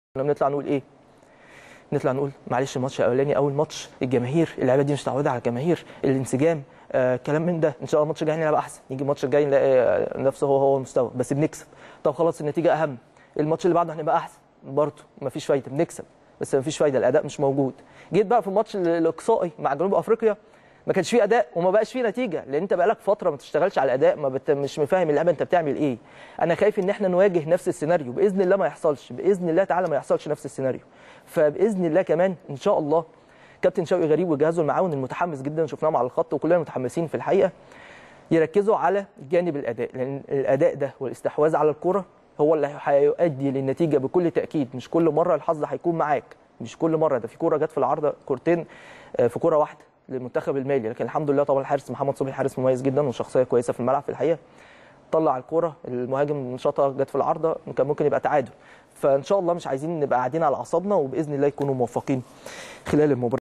كنا بنطلع نقول ايه نطلع نقول معلش الماتش الاولاني اول ماتش الجماهير اللعيبه دي مش متعوده على الجماهير الانسجام آه كلام من ده ان شاء الله الماتش الجاي نلعب احسن يجي الماتش الجاي نلاقي آه، نفسه هو هو المستوى بس بنكسب طب خلاص النتيجه اهم الماتش اللي بعده هنبقى احسن برضه مفيش فايده بنكسب بس مفيش فايده الاداء مش موجود جيت بقى في الماتش ال- الاقصائي مع جنوب افريقيا ما كانش فيه اداء وما بقاش فيه نتيجه لان انت بقالك فتره ما تشتغلش على الاداء ما بت... مش مفاهم اللعبه انت بتعمل ايه انا خايف ان احنا نواجه نفس السيناريو باذن الله ما يحصلش باذن الله تعالى ما يحصلش نفس السيناريو فباذن الله كمان ان شاء الله كابتن شوقي غريب وجهازه المعاون المتحمس جدا شفناهم على الخط وكلنا متحمسين في الحقيقه يركزوا على جانب الاداء لان الاداء ده والاستحواذ على الكره هو اللي هيؤدي للنتيجه بكل تاكيد مش كل مره الحظ هيكون معاك مش كل مره ده في كوره جت في العارضه كورتين آه، في كوره واحده للمنتخب المالي لكن الحمد لله طبعا الحارس محمد صبحي حارس مميز جدا وشخصيه كويسه في الملعب في الحقيقه طلع الكوره المهاجم شاطها جت في العارضه كان ممكن يبقى تعادل فان شاء الله مش عايزين نبقى قاعدين على اعصابنا وباذن الله يكونوا موفقين خلال المباراه